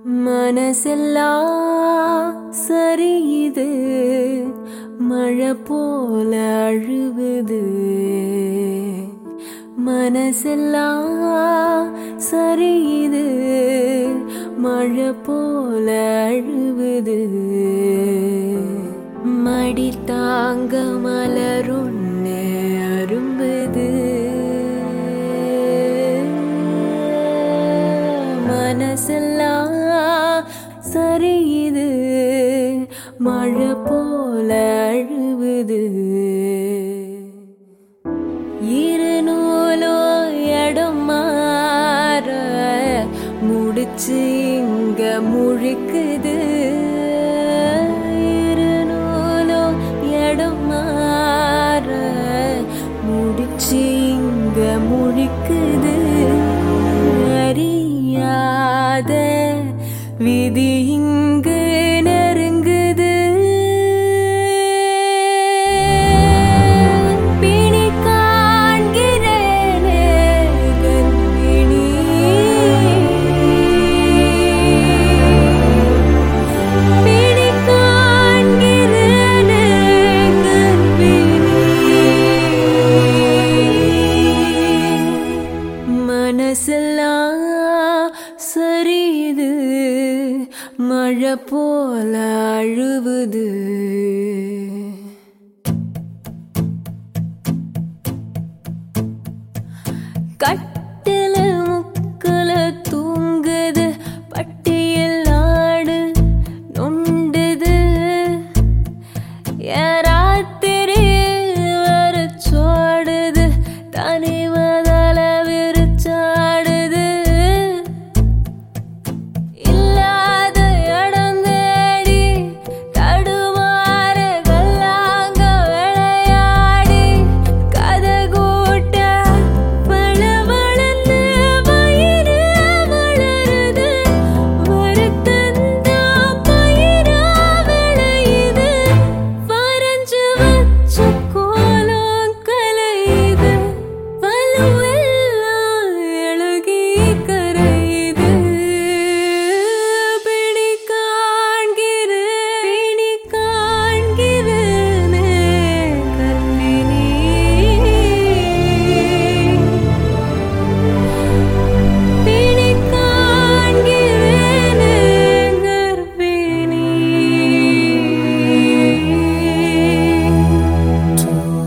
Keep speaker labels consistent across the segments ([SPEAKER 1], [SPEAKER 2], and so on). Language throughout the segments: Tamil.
[SPEAKER 1] மனசெல்லாம் சரியுது மழை போல அழுவுது மனசெல்லாம் சரியுது மழை போல அழுவுது மடி தாங்க மலருன்னு அரும்புது மனசெல்லாம் சரியுது மழை போல அழுவுது இருநூலோ இடம் மாற முடிச்சு இங்க முழிக்குது இருநூலோ இடம் மாற முடிச்சு இங்க முழிக்குது அறியாத விதி இங்கு நெருங்குது பிணி காண்கிறேனே கர்ப்பிணி பிணி காண்கிறேனே கர்ப்பிணி மனசெல்லாம் சரியுது மழை போல அழுவுது கட்டில முக்கல தூங்குது பட்டியல் ஆடு நொண்டுது யாராத்திரி வர சோடுது தனி முதல விரிச்சாடுது இல்லாத இடம் தேடி தடுமாற கல்லாங்க விளையாடி கதை கூட்ட பளபளன்னு வயிறு வளருது வருத்தந்தா பயிரா விளையுது வரைஞ்சு வச்ச கோலம் கலையுது வலுவெல்லாம் எழுகி கரையுது பிணி காண்கிறேன் பிணி காண்கிறேனே கர்ப்பிணி பிணி காண்கிறேனே கர்ப்பிணி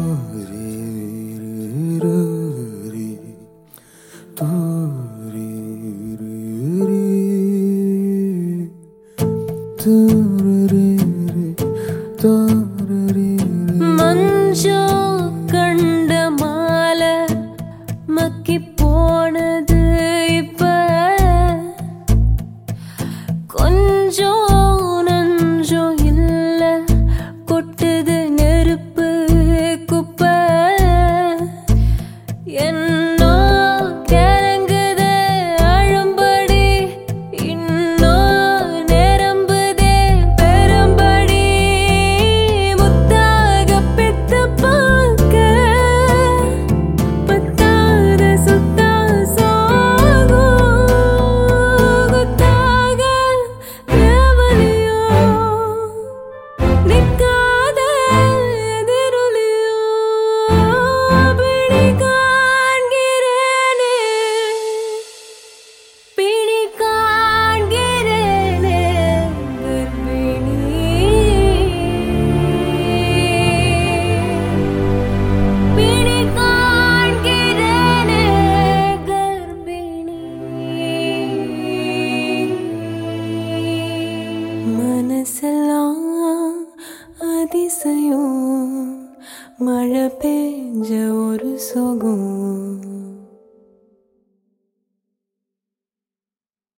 [SPEAKER 1] மஞ்சள் கண்ட மாலை மக்கி போனது இப்ப கொஞ்சம் நஞ்சம் இல்ல கொட்டுது நெருப்பு குப்பை என்னோ கிறங்குது அழும்படி இன்னும் நிரம்புதே பெரும்படி முத்தாக பெத்த பார்க்க பத்தாத சுத்தா சோகம் குத்தாக தேவலையோ நிற்காத எதிரொலியோ பிணி காண்கிறேனே பிணி காண்கிறேனே கர்ப்பிணி பிணி காண்கிறேனே கர்ப்பிணி மனசெல்லாம் அதிசயம் மழை பெஞ்ச ஒரு சுகம்